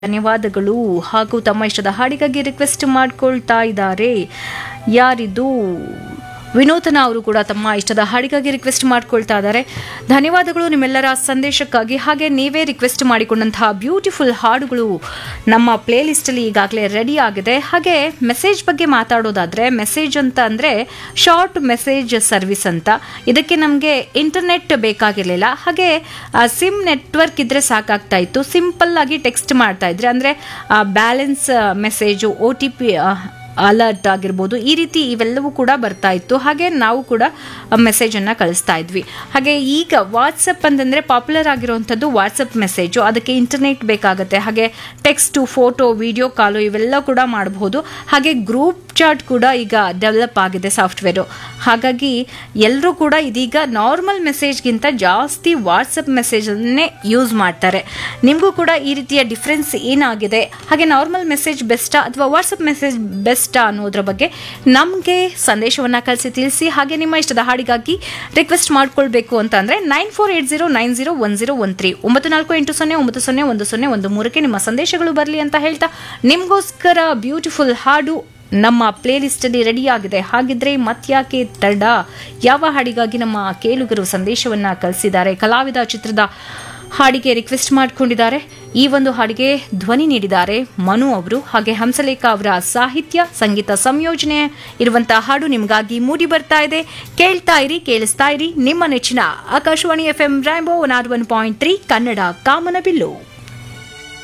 ಧನ್ಯವಾದಗಳು ಹಾಗೂ ತಮ್ಮ ಇಷ್ಟದ ಹಾಡಿಗಾಗಿ ರಿಕ್ವೆಸ್ಟ್ ಮಾಡ್ಕೊಳ್ತಾ ಇದ್ದಾರೆ ಯಾರಿದು ವಿನೂತನ ಅವರು ಕೂಡ ತಮ್ಮ ಇಷ್ಟದ ಹಾಡಿಗಾಗಿ ರಿಕ್ವೆಸ್ಟ್ ಮಾಡ್ಕೊಳ್ತಾ ಇದ್ದಾರೆ ಧನ್ಯವಾದಗಳು ನಿಮ್ಮೆಲ್ಲರ ಸಂದೇಶಕ್ಕಾಗಿ ಹಾಗೆ ನೀವೇ ರಿಕ್ವೆಸ್ಟ್ ಮಾಡಿಕೊಂಡಂತಹ ಬ್ಯೂಟಿಫುಲ್ ಹಾಡುಗಳು ನಮ್ಮ ಪ್ಲೇ ಲಿಸ್ಟಲ್ಲಿ ಈಗಾಗಲೇ ರೆಡಿ ಆಗಿದೆ ಹಾಗೆ ಮೆಸೇಜ್ ಬಗ್ಗೆ ಮಾತಾಡೋದಾದ್ರೆ ಮೆಸೇಜ್ ಅಂತ ಅಂದರೆ ಶಾರ್ಟ್ ಮೆಸೇಜ್ ಸರ್ವಿಸ್ ಅಂತ ಇದಕ್ಕೆ ನಮಗೆ ಇಂಟರ್ನೆಟ್ ಬೇಕಾಗಿರಲಿಲ್ಲ ಹಾಗೆ ಸಿಮ್ ನೆಟ್ವರ್ಕ್ ಇದ್ರೆ ಸಾಕಾಗ್ತಾ ಇತ್ತು ಸಿಂಪಲ್ ಆಗಿ ಟೆಕ್ಸ್ಟ್ ಮಾಡ್ತಾ ಇದ್ರೆ ಅಂದರೆ balance message O T P alert ಆಗಿರ್ಬೋದು ಈ ರೀತಿ ಇವೆಲ್ಲವೂ ಕೂಡ ಬರ್ತಾ ಇತ್ತು ಹಾಗೆ ನಾವು ಕೂಡ ಮೆಸೇಜನ್ನು ಕಳಿಸ್ತಾ ಇದ್ವಿ ಹಾಗೆ ಈಗ ವಾಟ್ಸಪ್ ಅಂತಂದರೆ ಪಾಪ್ಯುಲರ್ ಆಗಿರುವಂಥದ್ದು ವಾಟ್ಸಪ್ ಮೆಸೇಜು ಅದಕ್ಕೆ ಇಂಟರ್ನೆಟ್ ಬೇಕಾಗುತ್ತೆ ಹಾಗೆ ಟೆಕ್ಸ್ಟು ಫೋಟೋ ವಿಡಿಯೋ ಕಾಲು ಇವೆಲ್ಲ ಕೂಡ ಮಾಡಬಹುದು ಹಾಗೆ ಗ್ರೂಪ್ ಚಾಟ್ ಕೂಡ ಈಗ ಡೆವಲಪ್ ಆಗಿದೆ ಸಾಫ್ಟ್ವೇರು ಹಾಗಾಗಿ ಎಲ್ಲರೂ ಕೂಡ ಇದೀಗ ನಾರ್ಮಲ್ ಮೆಸೇಜ್ಗಿಂತ ಜಾಸ್ತಿ ವಾಟ್ಸಪ್ ಮೆಸೇಜನ್ನೇ ಯೂಸ್ ಮಾಡ್ತಾರೆ ನಿಮಗೂ ಕೂಡ ಈ ರೀತಿಯ ಡಿಫ್ರೆನ್ಸ್ ಏನಾಗಿದೆ ಹಾಗೆ ನಾರ್ಮಲ್ ಮೆಸೇಜ್ ಬೆಸ್ಟಾ ಅಥವಾ ವಾಟ್ಸಪ್ ಮೆಸೇಜ್ ಬೆಸ್ಟಾ ಅನ್ನೋದ್ರ ಬಗ್ಗೆ ನಮಗೆ ಸಂದೇಶವನ್ನು ಕಳಿಸಿ ತಿಳಿಸಿ ಹಾಗೆ ನಿಮ್ಮ ಇಷ್ಟದ ಹಾಡಿಗಾಗಿ ರಿಕ್ವೆಸ್ಟ್ ಮಾಡ್ಕೊಳ್ಬೇಕು ಅಂತ ಅಂದರೆ nine four eight zero nine zero one zero one three ಒಂಬತ್ತು ನಾಲ್ಕು ಎಂಟು ಸೊನ್ನೆ ಒಂಬತ್ತು ಸೊನ್ನೆ ಒಂದು ಸೊನ್ನೆ ಒಂದು ಮೂರಕ್ಕೆ ನಿಮ್ಮ ಸಂದೇಶಗಳು ಬರಲಿ ಅಂತ ಹೇಳ್ತಾ ನಿಮಗೋಸ್ಕರ ಬ್ಯೂಟಿಫುಲ್ ಹಾಡು ನಮ್ಮ ಪ್ಲೇ ಲಿಸ್ಟಲ್ಲಿ ರೆಡಿ ಆಗಿದೆ ಹಾಗಿದ್ರೆ ಮತ್ಯಾಕೆ ತಡ ಯಾವ ಹಾಡಿಗಾಗಿ ನಮ್ಮ ಕೇಳುಗರು ಸಂದೇಶವನ್ನ ಕಳಿಸಿದ್ದಾರೆ ಕಲಾವಿದ ಚಿತ್ರದ ಹಾಡಿಗೆ ರಿಕ್ವೆಸ್ಟ್ ಮಾಡಿಕೊಂಡಿದ್ದಾರೆ ಈ ಒಂದು ಹಾಡಿಗೆ ಧ್ವನಿ ನೀಡಿದ್ದಾರೆ ಮನು ಅವರು ಹಾಗೆ ಹಂಸಲೇಖ ಅವರ ಸಾಹಿತ್ಯ ಸಂಗೀತ ಸಂಯೋಜನೆ ಇರುವಂತಹ ಹಾಡು ನಿಮಗಾಗಿ ಮೂಡಿ ಬರ್ತಾ ಇದೆ ಕೇಳ್ತಾ ಇರಿ ಕೇಳಿಸ್ತಾ ಇರಿ ನಿಮ್ಮ ನೆಚ್ಚಿನ Akashvani F M rainbow one R one point three Kannada ಕಾಮನಬಿಲ್ಲು